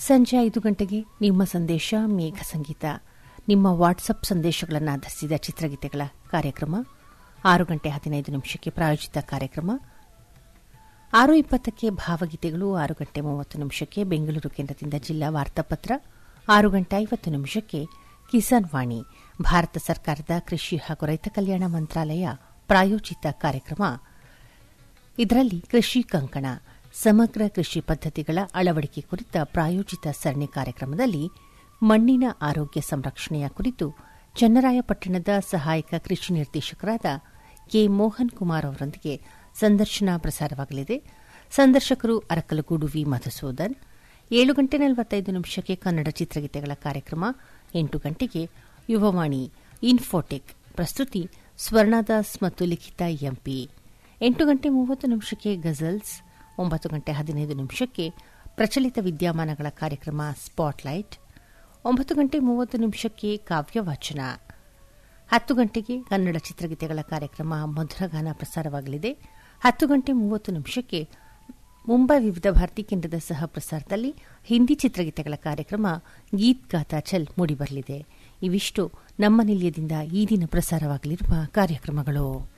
ಸಂಜೆ ಐದು ಗಂಟೆಗೆ ನಿಮ್ಮ ಸಂದೇಶ ಮೇಘ ಸಂಗೀತ ನಿಮ್ಮ ವಾಟ್ಸಪ್ ಸಂದೇಶಗಳನ್ನು ಆಧರಿಸಿದ ಚಿತ್ರಗೀತೆಗಳ ಕಾರ್ಯಕ್ರಮ ಆರು ಗಂಟೆ ಹದಿನೈದು ನಿಮಿಷಕ್ಕೆ ಪ್ರಾಯೋಜಿತ ಕಾರ್ಯಕ್ರಮ ಆರು ಇಪ್ಪತ್ತಕ್ಕೆ ಭಾವಗೀತೆಗಳು ಆರು ಗಂಟೆ ಮೂವತ್ತು ನಿಮಿಷಕ್ಕೆ ಬೆಂಗಳೂರು ಕೇಂದ್ರದಿಂದ ಜಿಲ್ಲಾ ವಾರ್ತಾಪತ್ರ ಆರು ಗಂಟೆ ಐವತ್ತು ನಿಮಿಷಕ್ಕೆ ಕಿಸಾನ್ ವಾಣಿ ಭಾರತ ಸರ್ಕಾರದ ಕೃಷಿ ಹಾಗೂ ರೈತ ಕಲ್ಯಾಣ ಮಂತ್ರಾಲಯ ಪ್ರಾಯೋಜಿತ ಕಾರ್ಯಕ್ರಮ ಇದರಲ್ಲಿ ಕೃಷಿ ಕಂಕಣ ಸಮಗ್ರ ಕೃಷಿ ಪದ್ಧತಿಗಳ ಅಳವಡಿಕೆ ಕುರಿತ ಪ್ರಾಯೋಜಿತ ಸರಣಿ ಕಾರ್ಯಕ್ರಮದಲ್ಲಿ ಮಣ್ಣಿನ ಆರೋಗ್ಯ ಸಂರಕ್ಷಣೆಯ ಕುರಿತು ಚನ್ನರಾಯಪಟ್ಟಣದ ಸಹಾಯಕ ಕೃಷಿ ನಿರ್ದೇಶಕರಾದ ಕೆ ಮೋಹನ್ ಕುಮಾರ್ ಅವರೊಂದಿಗೆ ಸಂದರ್ಶನ ಪ್ರಸಾರವಾಗಲಿದೆ ಸಂದರ್ಶಕರು ಅರಕಲಗೂಡು ವಿ ಮಧುಸೂದನ್ ಏಳು ಗಂಟೆ ನಲವತ್ತೈದು ನಿಮಿಷಕ್ಕೆ ಕನ್ನಡ ಚಿತ್ರಗೀತೆಗಳ ಕಾರ್ಯಕ್ರಮ ಎಂಟು ಗಂಟೆಗೆ ಯುವವಾಣಿ ಇನ್ಫೋಟೆಕ್ ಪ್ರಸ್ತುತಿ ಸ್ವರ್ಣದಾಸ್ ಮತ್ತು ಲಿಖಿತ ಎಂಪಿ ಎಂಟು ಗಂಟೆ ಮೂವತ್ತು ನಿಮಿಷಕ್ಕೆ ಗಜಲ್ಸ್ ಒಂಬತ್ತು ಗಂಟೆ ಹದಿನೈದು ನಿಮಿಷಕ್ಕೆ ಪ್ರಚಲಿತ ವಿದ್ಯಮಾನಗಳ ಕಾರ್ಯಕ್ರಮ ಸ್ಪಾಟ್ಲೈಟ್ ಒಂಬತ್ತು ಗಂಟೆ ಮೂವತ್ತು ನಿಮಿಷಕ್ಕೆ ಕಾವ್ಯವಾಚನ ಹತ್ತು ಗಂಟೆಗೆ ಕನ್ನಡ ಚಿತ್ರಗೀತೆಗಳ ಕಾರ್ಯಕ್ರಮ ಮಧುರಗಾನ ಪ್ರಸಾರವಾಗಲಿದೆ ಹತ್ತು ಗಂಟೆ ಮೂವತ್ತು ನಿಮಿಷಕ್ಕೆ ಮುಂಬೈ ವಿವಿಧ ಭಾರತಿ ಕೇಂದ್ರದ ಸಹ ಪ್ರಸಾರದಲ್ಲಿ ಹಿಂದಿ ಚಿತ್ರಗೀತೆಗಳ ಕಾರ್ಯಕ್ರಮ ಗೀತ್ ಗಾತಾ ಚಲ್ ಮೂಡಿಬರಲಿದೆ ಇವಿಷ್ಟು ನಮ್ಮ ನಿಲಯದಿಂದ ಈ ದಿನ ಪ್ರಸಾರವಾಗಲಿರುವ ಕಾರ್ಯಕ್ರಮಗಳು